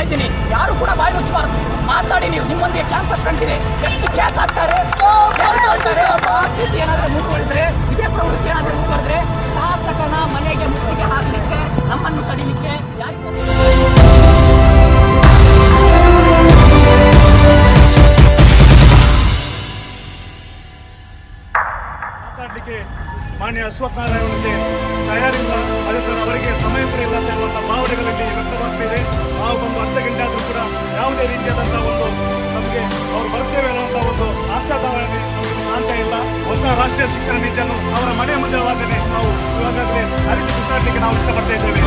ಇದ್ದೀನಿ ಯಾರು ಕೂಡ ಬಾಯಿ ಮುಚ್ಚಬಾರದು ಮಾತಾಡಿ ನೀವು ನಿಮ್ಮೊಂದಿಗೆ ಕ್ಯಾಂಪಸ್ ಕಂಡಿದೆ ಎಷ್ಟು ಕ್ಯಾಸ್ ಹಾಕ್ತಾರೆ ಯಾರು ಮಾಡ್ತಾರೆ ಒಬ್ಬ ಅತಿಥಿ ಏನಾದ್ರೂ ಮುಂದುವರಿದ್ರೆ ಇದೇ ಪ್ರವೃತ್ತಿ ಏನಾದ್ರೂ ಮುಂದುವರೆದ್ರೆ ಶಾಸಕನ ಮನೆಗೆ ಮುತ್ತಿಗೆ ಹಾಕ್ಲಿಕ್ಕೆ ನಮ್ಮನ್ನು ಕಡಿಲಿಕ್ಕೆ ಯಾರಿಗೂ ಮಾತಾಡಲಿಕ್ಕೆ ಮಾನ್ಯ ಅಶ್ವಥ್ ನಾರಾಯಣನಿಗೆ ತಯಾರಿಲ್ಲ ಅದೇ ಥರ ಅವರಿಗೆ ಸಮಯ ಕೂಡ ಇಲ್ಲ ಅಂತ ಹೇಳುವಂಥ ಭಾವನೆಗಳಲ್ಲಿ ವ್ಯಕ್ತವಾಗ್ತಿದೆ ನಾವು ಬಂದು ಅರ್ಧ ಗಂಟೆ ಆದರೂ ಕೂಡ ಯಾವುದೇ ರೀತಿಯಾದಂಥ ಒಂದು ನಮಗೆ ಅವರು ಬರ್ತೇವೆ ಅನ್ನುವಂಥ ಒಂದು ಆಶಾಭಾವನೆ ನಮಗೆ ಕಾಣ್ತಾ ಇಲ್ಲ ಹೊಸ ರಾಷ್ಟ್ರೀಯ ಶಿಕ್ಷಣ ನೀತಿಯನ್ನು ಅವರ ಮನೆ ಮುಂದೆ ವಾದನೆ ನಾವು ಇವಾಗಲೇ ಅರಿತು ಬಿಸಾಡಲಿಕ್ಕೆ ನಾವು ಇಷ್ಟಪಡ್ತಾ ಇದ್ದೇವೆ